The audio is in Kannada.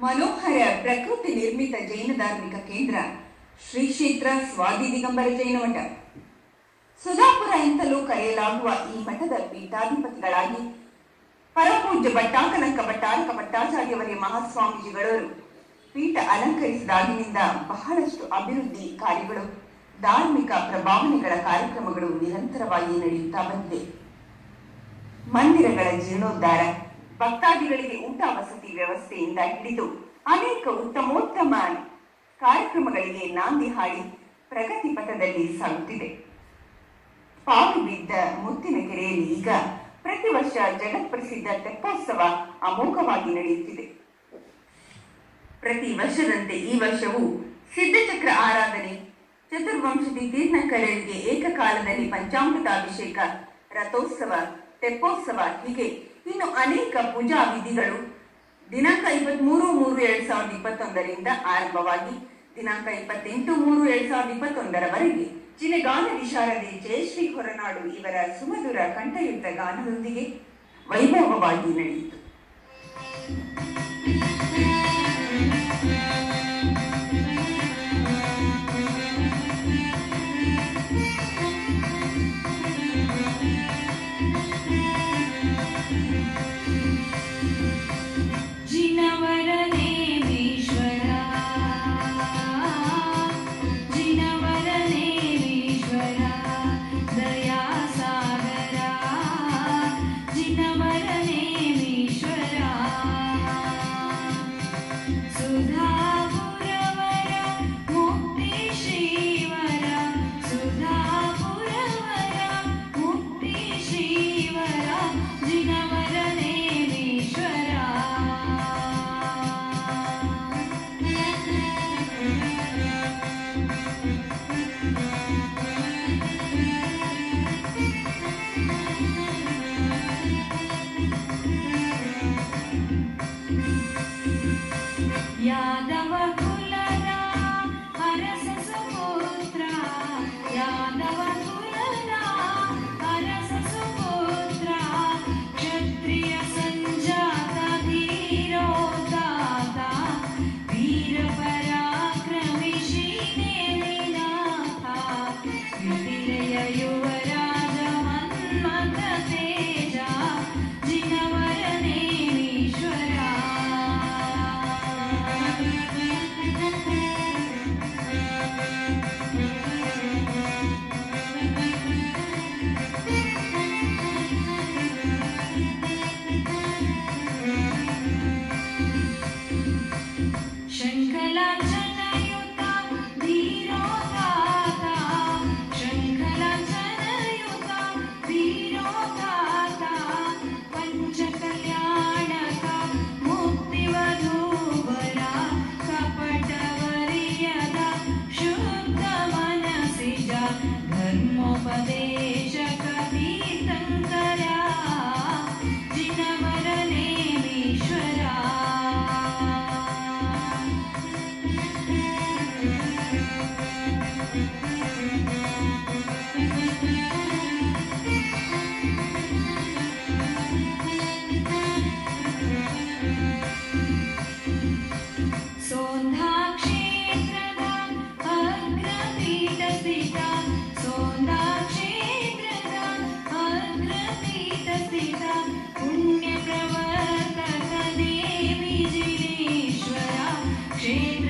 ಮನೋಹರ ಪ್ರಕೃತಿ ನಿರ್ಮಿತ ಜೈನ ಧಾರ್ಮಿಕ ಕೇಂದ್ರ ಶ್ರೀ ಕ್ಷೇತ್ರ ಸ್ವಾದಿ ದಿಗಂಬರ ಜೈನ ಮಠ ಸುಧಾಪುರ ಎಂತಲೂ ಕರೆಯಲಾಗುವ ಈ ಮಠದ ಪೀಠಾಧಿಪತಿಗಳಾಗಿ ಪರಪೂಜ್ಯ ಭಟ್ಟಾಕನಕ ಭಟ್ಟಾರಕ ಭಟ್ಟಾಚಾರ್ಯವರೇ ಮಹಾಸ್ವಾಮೀಜಿಗಳವರು ಪೀಠ ಅಲಂಕರಿಸಿದಾಗಿನಿಂದ ಬಹಳಷ್ಟು ಅಭಿವೃದ್ಧಿ ಕಾರ್ಯಗಳು ಧಾರ್ಮಿಕ ಪ್ರಭಾವನೆಗಳ ಕಾರ್ಯಕ್ರಮಗಳು ನಿರಂತರವಾಗಿ ನಡೆಯುತ್ತಾ ಬಂದಿದೆ ಮಂದಿರಗಳ ಜೀರ್ಣೋದ್ಧಾರ ಭಕ್ತಾದಿಗಳಿಗೆ ಊಟ ವಸತಿ ವ್ಯವಸ್ಥೆಯಿಂದ ಹಿಡಿದು ಅನೇಕ ಉತ್ತಮೋತ್ತಮ ಕಾರ್ಯಕ್ರಮಗಳಿಗೆ ನಾಂದಿ ಹಾಡಿ ಪ್ರಗತಿ ಪಥದಲ್ಲಿ ಸಾಗುತ್ತಿದೆ ಪಾವು ಬಿದ್ದ ಮುತ್ತಿನ ಕೆರೆಯಲ್ಲಿ ಈಗ ಪ್ರತಿ ವರ್ಷ ಜಗತ್ಪ್ರಸಿದ್ಧ ತೆಪ್ಪೋತ್ಸವ ಅಮೋಘವಾಗಿ ನಡೆಯುತ್ತಿದೆ ಪ್ರತಿ ವರ್ಷದಂತೆ ಈ ವರ್ಷವೂ ಸಿದ್ಧಚಕ್ರ ಆರಾಧನೆ ಚತುರ್ವಂಶದಿ ತೀರ್ಥಂಕರರಿಗೆ ಏಕಕಾಲದಲ್ಲಿ ಪಂಚಾಮೃತಾಭಿಷೇಕ ರಥೋತ್ಸವ ತೆಪ್ಪೋತ್ಸವ ಹೀಗೆ ಇನ್ನು ಅನೇಕ ಪೂಜಾ ವಿಧಿಗಳು ದಿನಾಂಕ ಇಪ್ಪತ್ಮೂರು ಮೂರು ಎರಡ್ ಸಾವಿರದ ಇಪ್ಪತ್ತೊಂದರಿಂದ ಆರಂಭವಾಗಿ ದಿನಾಂಕ ಇಪ್ಪತ್ತೆಂಟು ಮೂರು ಎರಡ್ ಸಾವಿರದ ಇಪ್ಪತ್ತೊಂದರವರೆಗೆ ಚಿನ್ನಗಾನ ವಿಶಾರದೆ ಜಯಶ್ರೀ ಹೊರನಾಡು ಇವರ ಸುಮಧುರ ಕಂಠಯುಕ್ತ ಗಾನದೊಂದಿಗೆ ವೈಭವವಾಗಿ ನಡೆಯಿತು जिनवरनेमीश्वरा जिनवरनेमीश्वरा दयासागरा जिनवरनेमीश्वरा सुधापुरवर मुक्तिश्रीवर सुधापुरवर मुक्तिश्रीवर जिनवरनेमीश्वरा ಯಾದವ ಕುಲದ ಅರಸ ಸುಪುತ್ರ ಯಾದವ ಕುಲದ ಅರಸ ಸುಪುತ್ರ ಕ್ಷತ್ರಿಯ ಸಂಜಾತ ಧೀರೋದಾತ ವೀರ ಪರಾಕ್ರಮಿ ಶ್ರೀನೇಮಿನಾಥ ವಿಪಿಲಯ ಯುವರಾಜ ಮನ್ಮಥ ತೇಜ ಶಂಖಲಾಂಛನಯುತ ಧೀರೋದಾತ ಶಂಖಲಾಂಛನಯುತ ಧೀರೋದಾತ ಪಂಚಕಲ್ಯಾಣಕ ಮುಕ್ತಿವಧೂವರ ಕಪಟವರಿಯದ ಶುದ್ಧ ಮನಸಿಜ ಧರ್ಮೋಪದೇಶಕ ತೀರ್ಥಂಕರ ಜಿನವರನೇಮೀಶ್ವರ ಸೋಂಧಾ ಕ್ಷೇತ್ರದ ಅಗ್ರಪೀಠ ಸ್ಥಿತ ಸೋಂಧಾ ಕ್ಷೇತ್ರದ ಅಗ್ರಪೀಠ ಸ್ಥಿತ ಪುಣ್ಯ ಪ್ರವರ್ತಕ ದೇವಿ ಜಿನೇಶ್ವರ ಕ್ಷೇತ್ರ